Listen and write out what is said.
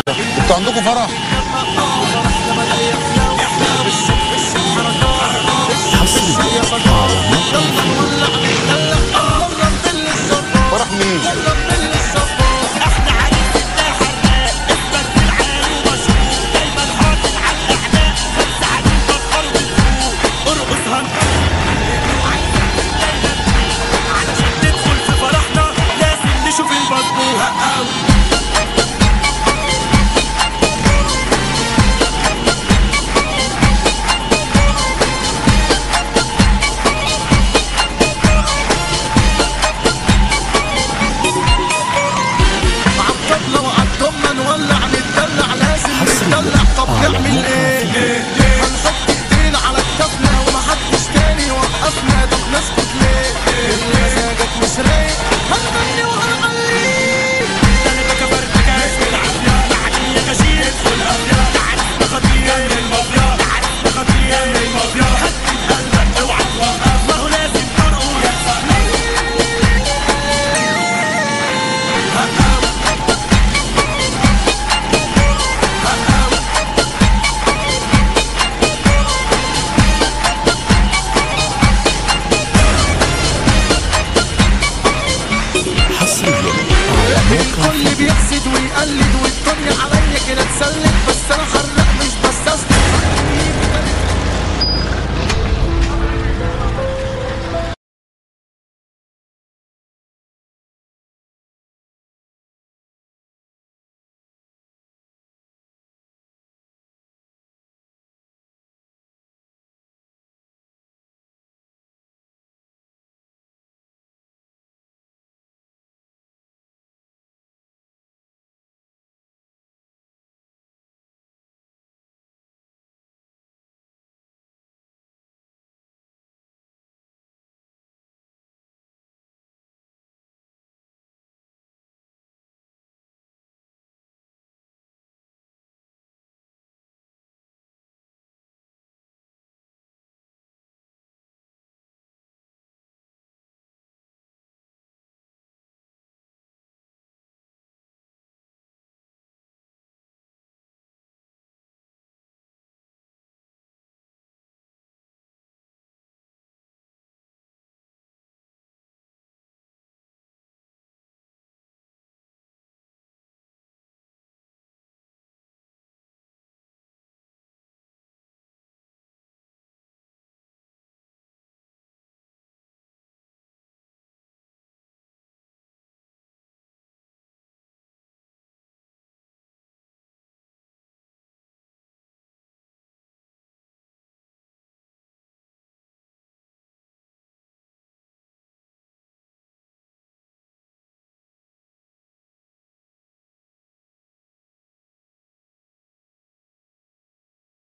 انتوا عندكم فرح فرح مين تدخل في فرحنا لازم نشوف المظبوط عالطبلة وعالضمة نولع نتدلع لازم نتدلع طب نعمل ايه؟ هنحط ايدينا على كتافنا ومحدش تاني يوقفنا طب نسكت ليه؟ مزاجك مش رايق هنغني وهنعلي تلاتة كبرت كاس بالعافية بعدين يا كشير ادخل قافية تعال خطية من المافيا تعال خطية من المافيا هدي قلبك اوعى توقف ما هو لازم ترقص الكل بيحسد ويقلد والدنيا عليا كده اتسلت بس انا